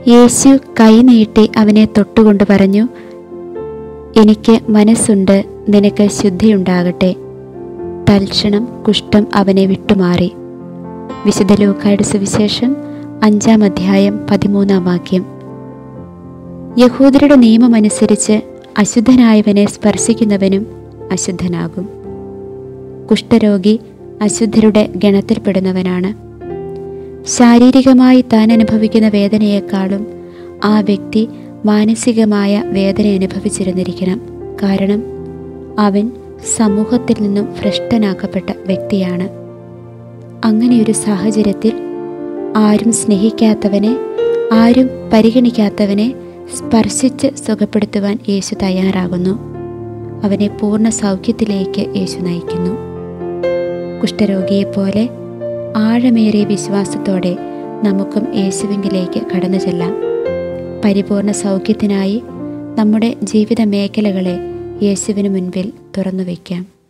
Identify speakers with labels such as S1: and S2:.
S1: യേശു കൈ നീട്ടി അവനെ തൊട്ടുകൊണ്ട് പറഞ്ഞു എനിക്ക് മനസ്സുണ്ട് നിനക്ക് ശുദ്ധിയുണ്ടാകട്ടെ തൽക്ഷണം കുഷ്ഠം അവനെ വിട്ടുമാറി വിശുദ്ധ ലൂക്കായുടെ സുവിശേഷം അഞ്ചാം അധ്യായം പതിമൂന്നാം വാക്യം യഹൂദരുടെ നിയമമനുസരിച്ച് അശുദ്ധനായവനെ സ്പർശിക്കുന്നവനും അശുദ്ധനാകും കുഷ്ഠരോഗി അശുദ്ധരുടെ ഗണത്തിൽപ്പെടുന്നവനാണ് ശാരീരികമായി താൻ അനുഭവിക്കുന്ന വേദനയേക്കാളും ആ വ്യക്തി മാനസികമായ വേദന അനുഭവിച്ചിരുന്നിരിക്കണം കാരണം അവൻ സമൂഹത്തിൽ നിന്നും ഭ്രഷ്ടനാക്കപ്പെട്ട വ്യക്തിയാണ് അങ്ങനെയൊരു സാഹചര്യത്തിൽ ആരും സ്നേഹിക്കാത്തവനെ ആരും പരിഗണിക്കാത്തവനെ സ്പർശിച്ച് സുഖപ്പെടുത്തുവാൻ യേശു തയ്യാറാകുന്നു അവനെ പൂർണ്ണ സൗഖ്യത്തിലേക്ക് യേശു നയിക്കുന്നു കുഷ്ഠരോഗിയെപ്പോലെ ആഴമേറിയ വിശ്വാസത്തോടെ നമുക്കും യേശുവിങ്കിലേക്ക് കടന്നു ചെല്ലാം പരിപൂർണ സൗഖ്യത്തിനായി നമ്മുടെ ജീവിത മേഖലകളെ യേശുവിന് മുൻപിൽ തുറന്നു വയ്ക്കാം